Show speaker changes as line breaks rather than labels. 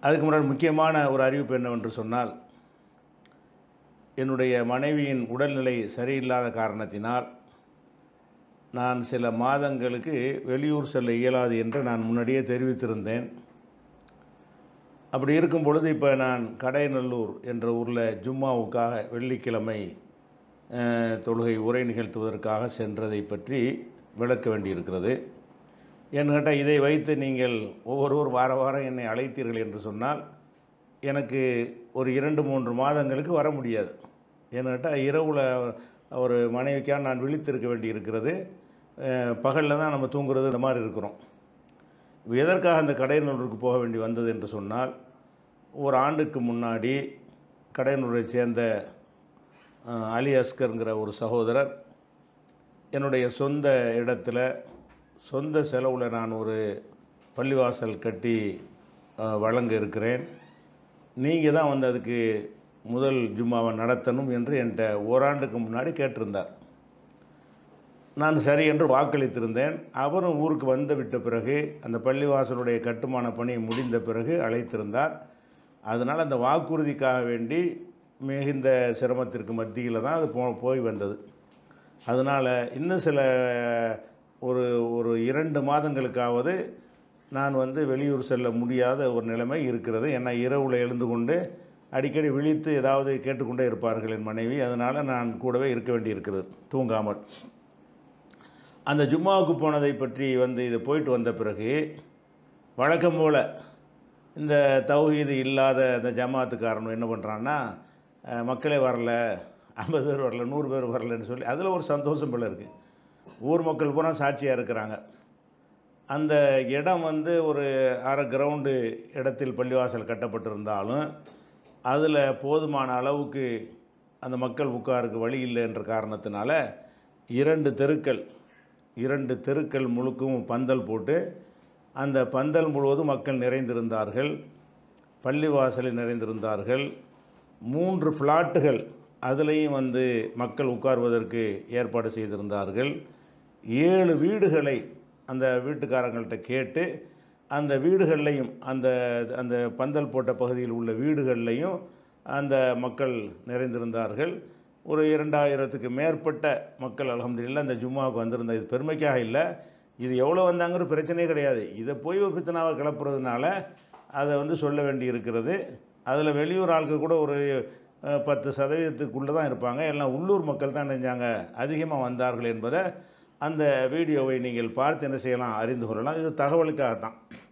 அதுக்கு முன்னாடி முக்கியமான ஒரு அறிவிப்பு என்னவென்று சொன்னால் என்னுடைய மனைவியின் உடல்நிலை சரியில்லாத காரணத்தினால் நான் சில மாதங்களுக்கு வெளியூர் செல்ல இயலாது என்று நான் முன்னாடியே தெரிவித்திருந்தேன் அப்படி இருக்கும் பொழுது இப்போ நான் கடைநல்லூர் என்ற ஊரில் ஜும்மாவுக்காக வெள்ளிக்கிழமை அஹ், தொழுகை உரை நிகழ்த்துவதற்காக சென்றதை பற்றி விளக்க வேண்டியிருக்கிறது ஏன்னு கேட்டால் இதை வைத்து நீங்கள் ஒவ்வொருவர் வார வாரம் என்னை அழைத்தீர்கள் என்று சொன்னால் எனக்கு ஒரு இரண்டு மூன்று மாதங்களுக்கு வர முடியாது ஏன்னு கேட்டால் இரவில் ஒரு மனைவிக்காக நான் விழித்திருக்க வேண்டி இருக்கிறது பகலில் தான் நம்ம தூங்குறது இந்த மாதிரி இருக்கிறோம் இப்ப எதற்காக அந்த கடையனூருக்கு போக வேண்டி வந்தது என்று சொன்னால் ஒரு ஆண்டுக்கு முன்னாடி கடையனூரை சேர்ந்த அஹ், அலி அஸ்கருங்கிற ஒரு சகோதரர் என்னுடைய சொந்த இடத்துல சொந்த செலவில் நான் ஒரு பள்ளிவாசல் கட்டி அஹ், வழங்க இருக்கிறேன் நீங்கள் தான் வந்து அதுக்கு முதல் ஜும்மாவை நடத்தணும் என்று என்கிட்ட ஓராண்டுக்கு முன்னாடி கேட்டிருந்தார் நான் சரி என்று வாக்களித்திருந்தேன் அவரும் ஊருக்கு வந்து விட்ட பிறகு அந்த பள்ளிவாசலுடைய கட்டுமான பணி முடிந்த பிறகு அழைத்திருந்தார் அதனால் அந்த வாக்குறுதிக்காக வேண்டி மிகுந்த சிரமத்திற்கு மத்தியில் தான் அது போ போய் வந்தது அதனால் இன்னும் சில ஒரு ஒரு இரண்டு மாதங்களுக்காவது நான் வந்து வெளியூர் செல்ல முடியாத ஒரு நிலைமை இருக்கிறது ஏன்னா இரவில் எழுந்து கொண்டு அடிக்கடி விழித்து ஏதாவது கேட்டுக்கொண்டே இருப்பார்கள் என் மனைவி அதனால் நான் கூடவே இருக்க வேண்டியிருக்கிறது தூங்காமல் அந்த ஜும்மாவுக்கு போனதை பற்றி வந்து இது போயிட்டு வந்த பிறகு வழக்கம் போல் இந்த தௌஹீது இல்லாத இந்த ஜமாத்துக்காரன் என்ன பண்ணுறான்னா அஹ், மக்களே வரல ஐம்பது பேர் வரல நூறு பேர் வரலன்னு சொல்லி அதில் ஒரு சந்தோஷம் போல இருக்குது ஊர் மக்கள் பூரா சாட்சியாக இருக்கிறாங்க அந்த இடம் வந்து ஒரு அரை கிரவுண்டு இடத்தில் பள்ளிவாசல் கட்டப்பட்டிருந்தாலும் அதில் போதுமான அளவுக்கு அந்த மக்கள் உட்காருக்கு வழி இல்லை என்ற காரணத்தினால இரண்டு தெருக்கள் இரண்டு தெருக்கள் முழுக்கும் பந்தல் போட்டு அந்த பந்தல் முழுவதும் மக்கள் நிறைந்திருந்தார்கள் பள்ளிவாசலில் நிறைந்திருந்தார்கள் மூன்று ஃப்ளாட்டுகள் அதுலேயும் வந்து மக்கள் உட்கார்வதற்கு ஏற்பாடு செய்திருந்தார்கள் ஏழு வீடுகளை அந்த வீட்டுக்காரங்கள்ட்ட கேட்டு அந்த வீடுகள்லையும் அந்த அந்த பந்தல் போட்ட பகுதியில் உள்ள வீடுகள்லையும் அந்த மக்கள் நிறைந்திருந்தார்கள் ஒரு இரண்டாயிரத்துக்கு மேற்பட்ட மக்கள் அலமதுல்ல அந்த ஜும்மாவுக்கு வந்திருந்த இது பெருமைக்காக இல்லை இது எவ்வளோ வந்தாங்கிற பிரச்சனையே கிடையாது இதை போய் ஒரு பித்தனாவை கிளப்புறதுனால அதை வந்து சொல்ல வேண்டி இருக்கிறது அதில் வெளியூர் ஆட்கள் கூட ஒரு அஹ், பத்து சதவீதத்துக்குள்ளே தான் இருப்பாங்க எல்லாம் உள்ளூர் மக்கள் தான் நினைஞ்சாங்க அதிகமாக வந்தார்கள் என்பதை அந்த வீடியோவை நீங்கள் பார்த்து என்ன செய்யலாம் அறிந்து கொள்ளலாம் இது தகவலுக்காக தான்